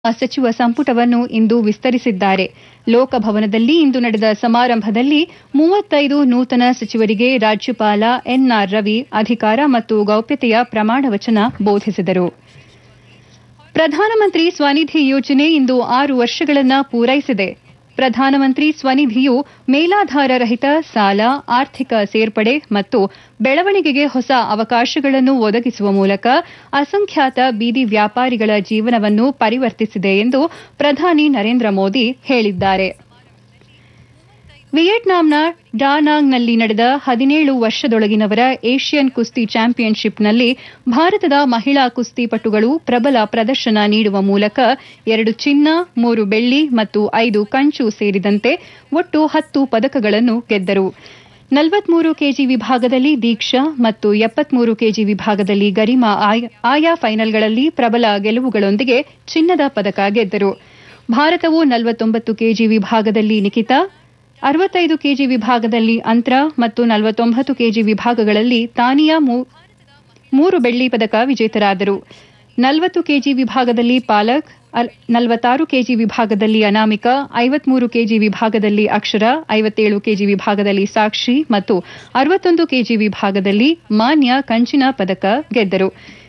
ಸಚಿವ ಸಂಪುಟವನ್ನು ಇಂದು ವಿಸ್ತರಿಸಿದ್ದಾರೆ ಲೋಕಭವನದಲ್ಲಿ ಇಂದು ನಡೆದ ಸಮಾರಂಭದಲ್ಲಿ ಮೂವತ್ತೈದು ನೂತನ ಸಚಿವರಿಗೆ ರಾಜ್ಯಪಾಲ ಎನ್ಆರ್ ರವಿ ಅಧಿಕಾರ ಮತ್ತು ಗೌಪ್ಯತೆಯ ಪ್ರಮಾಣವಚನ ಬೋಧಿಸಿದರು ಪ್ರಧಾನಮಂತ್ರಿ ಸ್ವನಿಧಿ ಯೋಜನೆ ಇಂದು ಆರು ವರ್ಷಗಳನ್ನು ಪೂರೈಸಿದೆ ಪ್ರಧಾನಮಂತ್ರಿ ಸ್ವನಿಧಿಯು ಮೇಲಾಧಾರ ರಹಿತ ಸಾಲ ಆರ್ಥಿಕ ಸೇರ್ಪಡೆ ಮತ್ತು ಬೆಳವಣಿಗೆಗೆ ಹೊಸ ಅವಕಾಶಗಳನ್ನು ಒದಗಿಸುವ ಮೂಲಕ ಅಸಂಖ್ಯಾತ ಬೀದಿ ವ್ಯಾಪಾರಿಗಳ ಜೀವನವನ್ನು ಪರಿವರ್ತಿಸಿದೆ ಎಂದು ಪ್ರಧಾನಿ ನರೇಂದ್ರ ಮೋದಿ ಹೇಳಿದ್ದಾರೆ ವಿಯೆಟ್ನಾಂನ ಡಾನಾಂಗ್ನಲ್ಲಿ ನಡೆದ ಹದಿನೇಳು ವರ್ಷದೊಳಗಿನವರ ಏಷ್ಯನ್ ಕುಸ್ತಿ ಚಾಂಪಿಯನ್ಶಿಪ್ನಲ್ಲಿ ಭಾರತದ ಮಹಿಳಾ ಕುಸ್ತಿಪಟುಗಳು ಪ್ರಬಲ ಪ್ರದರ್ಶನ ನೀಡುವ ಮೂಲಕ ಎರಡು ಚಿನ್ನ ಮೂರು ಬೆಳ್ಳಿ ಮತ್ತು ಐದು ಕಂಚು ಸೇರಿದಂತೆ ಒಟ್ಟು ಹತ್ತು ಪದಕಗಳನ್ನು ಗೆದ್ದರು ನಲವತ್ಮೂರು ಕೆಜಿ ವಿಭಾಗದಲ್ಲಿ ದೀಕ್ಷಾ ಮತ್ತು ಎಪ್ಪತ್ಮೂರು ಕೆಜಿ ವಿಭಾಗದಲ್ಲಿ ಗರಿಮಾ ಆಯಾ ಫೈನಲ್ಗಳಲ್ಲಿ ಪ್ರಬಲ ಗೆಲುವುಗಳೊಂದಿಗೆ ಚಿನ್ನದ ಪದಕ ಗೆದ್ದರು ಭಾರತವು ನಲವತ್ತೊಂಬತ್ತು ಕೆಜಿ ವಿಭಾಗದಲ್ಲಿ ನಿಖಿತಾ ಅರವತ್ತೈದು ಕೆಜಿ ವಿಭಾಗದಲ್ಲಿ ಅಂತ್ರ ಮತ್ತು ನಲವತ್ತೊಂಬತ್ತು ಕೆಜಿ ವಿಭಾಗಗಳಲ್ಲಿ ತಾನಿಯಾ ಮೂರು ಬೆಳ್ಳಿ ಪದಕ ವಿಜೇತರಾದರು ನಲವತ್ತು ಕೆಜಿ ವಿಭಾಗದಲ್ಲಿ ಪಾಲಕ್ ನಲವತ್ತಾರು ಕೆಜಿ ವಿಭಾಗದಲ್ಲಿ ಅನಾಮಿಕಾ ಐವತ್ಮೂರು ಕೆಜಿ ವಿಭಾಗದಲ್ಲಿ ಅಕ್ಷರ ಐವತ್ತೇಳು ಕೆಜಿ ವಿಭಾಗದಲ್ಲಿ ಸಾಕ್ಷಿ ಮತ್ತು ಅರವತ್ತೊಂದು ಕೆಜಿ ವಿಭಾಗದಲ್ಲಿ ಮಾನ್ಯ ಕಂಚಿನ ಪದಕ ಗೆದ್ದರು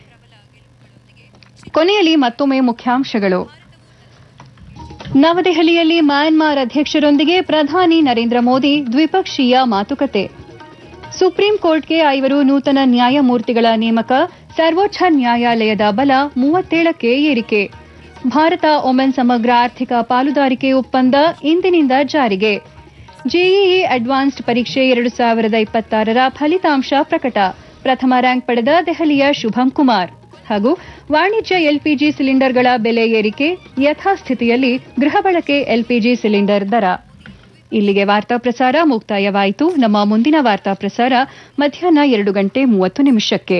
ಕೊನೆಯಲ್ಲಿ ಮತ್ತೊಮ್ಮೆ ಮುಖ್ಯಾಂಶಗಳು ನವದೆಹಲಿಯಲ್ಲಿ ಮ್ಯಾನ್ಮಾರ್ ಅಧ್ಯಕ್ಷರೊಂದಿಗೆ ಪ್ರಧಾನಿ ನರೇಂದ್ರ ಮೋದಿ ದ್ವಿಪಕ್ಷೀಯ ಮಾತುಕತೆ ಸುಪ್ರೀಂ ಕೋರ್ಟ್ಗೆ ಐವರು ನೂತನ ನ್ಯಾಯಮೂರ್ತಿಗಳ ನೇಮಕ ಸರ್ವೋಚ್ಚ ನ್ಯಾಯಾಲಯದ ಬಲ ಮೂವತ್ತೇಳಕ್ಕೆ ಏರಿಕೆ ಭಾರತ ಒಮನ್ ಸಮಗ್ರ ಆರ್ಥಿಕ ಪಾಲುದಾರಿಕೆ ಒಪ್ಪಂದ ಇಂದಿನಿಂದ ಜಾರಿಗೆ ಜೆಇಇ ಅಡ್ವಾನ್ಸ್ಡ್ ಪರೀಕ್ಷೆ ಎರಡು ಸಾವಿರದ ಇಪ್ಪತ್ತಾರರ ಫಲಿತಾಂಶ ಪ್ರಕಟ ಪ್ರಥಮ ರ್ಯಾಂಕ್ ಪಡೆದ ದೆಹಲಿಯ ಶುಭಂ ಕುಮಾರ್ ಹಾಗೂ ವಾಣಿಜ್ಯ ಎಲ್ಪಿಜಿ ಸಿಲಿಂಡರ್ಗಳ ಬೆಲೆ ಏರಿಕೆ ಯಥಾಸ್ಥಿತಿಯಲ್ಲಿ ಗೃಹ ಬಳಕೆ ಎಲ್ಪಿಜಿ ಸಿಲಿಂಡರ್ ದರ ಇಲ್ಲಿಗೆ ವಾರ್ತಾ ಪ್ರಸಾರ ಮುಕ್ತಾಯವಾಯಿತು ನಮ್ಮ ಮುಂದಿನ ವಾರ್ತಾ ಪ್ರಸಾರ ಮಧ್ಯಾಹ್ನ ಎರಡು ಗಂಟೆ ಮೂವತ್ತು ನಿಮಿಷಕ್ಕೆ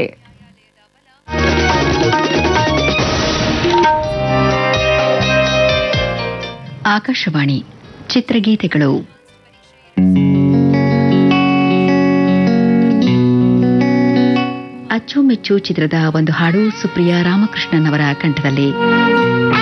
ಆಕಾಶವಾಣಿ ಚಿತ್ರಗೀತೆಗಳು ಅಚ್ಚುಮೆಚ್ಚು ಚಿತ್ರದ ಒಂದು ಹಾಡು ಸುಪ್ರಿಯಾ ರಾಮಕೃಷ್ಣನ್ ಅವರ ಕಂಠದಲ್ಲಿ